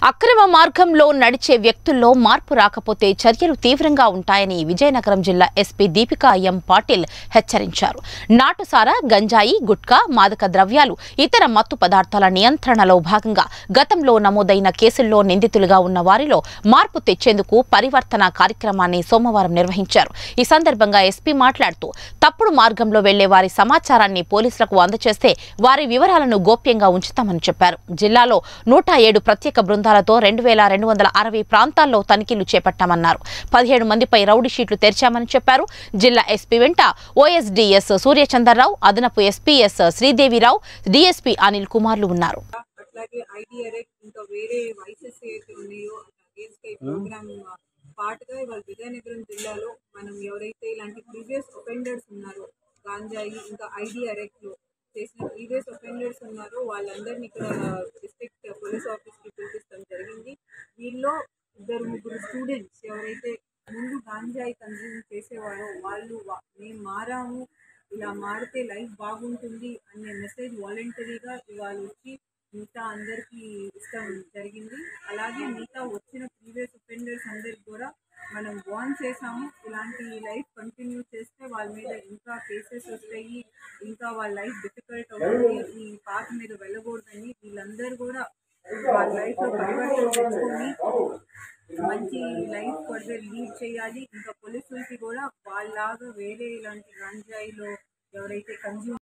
అక్రమ మార్గంలో నడిచే వ్యక్తుల్లో మార్పు రాకపోతే చర్యలు తీవ్రంగా ఉంటాయని విజయనగరం జిల్లా ఎస్పీ దీపికా ఎం పాటిల్ హెచ్చరించారు నాటుసారా గంజాయి గుట్కా మాదక ద్రవ్యాలు ఇతర మత్తు పదార్థాల నియంత్రణలో భాగంగా గతంలో నమోదైన కేసుల్లో నిందితులుగా ఉన్న వారిలో మార్పు తెచ్చేందుకు పరివర్తన కార్యక్రమాన్ని సోమవారం నిర్వహించారు ఈ సందర్భంగా ఎస్పీ మాట్లాడుతూ తప్పుడు మార్గంలో వెళ్లే వారి సమాచారాన్ని పోలీసులకు అందజేస్తే వారి వివరాలను గోప్యంగా ఉంచుతామని చెప్పారు జిల్లాలో నూట ఏడు ప్రత్యేక బృందాలతో రెండు వేల రెండు వందల అరవై ప్రాంతాల్లో తనిఖీలు చేపట్టామన్నారు పదిహేడు మందిపై రౌడీ షీట్లు తెరిచామని చెప్పారు జిల్లా ఎస్పీ వెంట ఓఎస్డీఎస్ సూర్యచంద్రరావు అదనపు ఎస్పీఎస్ శ్రీదేవిరావు డీఎస్పీ అనిల్ కుమార్లు ఉన్నారు అట్లాగే ఐడిఆర్ఎక్ ఇంకా వేరే వైసెస్ ఏవైతే ఉన్నాయో అగేన్స్ట్ ఈ ప్రోగ్రామ్ పాటుగా ఇవాళ విజయనగరం జిల్లాలో మనం ఎవరైతే ఇలాంటి ప్రీవియస్ ఒఫెండర్స్ ఉన్నారో గాంజాయి ఇంకా ఐడిఆర్ఎక్ లో చేసిన ప్రీవియస్ ఒఫెండర్స్ ఉన్నారో వాళ్ళందరినీ ఇక్కడ డిస్ట్రిక్ట్ పోలీస్ ఆఫీస్కి పిలిపించడం జరిగింది వీళ్ళలో ఇద్దరు ముగ్గురు స్టూడెంట్స్ ఎవరైతే ముందు గాంజాయి కన్జ్యూమ్ చేసేవారో వాళ్ళు వా- మేము మారాము ఇలా మారితే లైఫ్ బాగుంటుంది అనే మెసేజ్ వాలంటరీగా ఇవాళ వచ్చి మిగతా అందరికీ ఇష్టం జరిగింది అలాగే మిగతా వచ్చిన ప్రీవియస్ ఒఫెండర్స్ అందరికి కూడా మనం వార్న్ చేసాము ఇలాంటి లైఫ్ కంటిన్యూ చేస్తే వాళ్ళ మీద ఇంకా కేసెస్ వస్తాయి ఇంకా వాళ్ళ లైఫ్ డిఫికల్ట్ అవుతుంది ఈ పాత మీద వెళ్ళకూడదని వీళ్ళందరూ కూడా వాళ్ళ లైఫ్లో పరివర్తన తెచ్చుకొని మంచి లైఫ్ ఫర్దర్ లీడ్ చేయాలి ఇంకా పోలీసులకి కూడా వాళ్ళలాగా వేరే ఇలాంటి గంజాయిలో ఎవరైతే కన్జ్యూమ్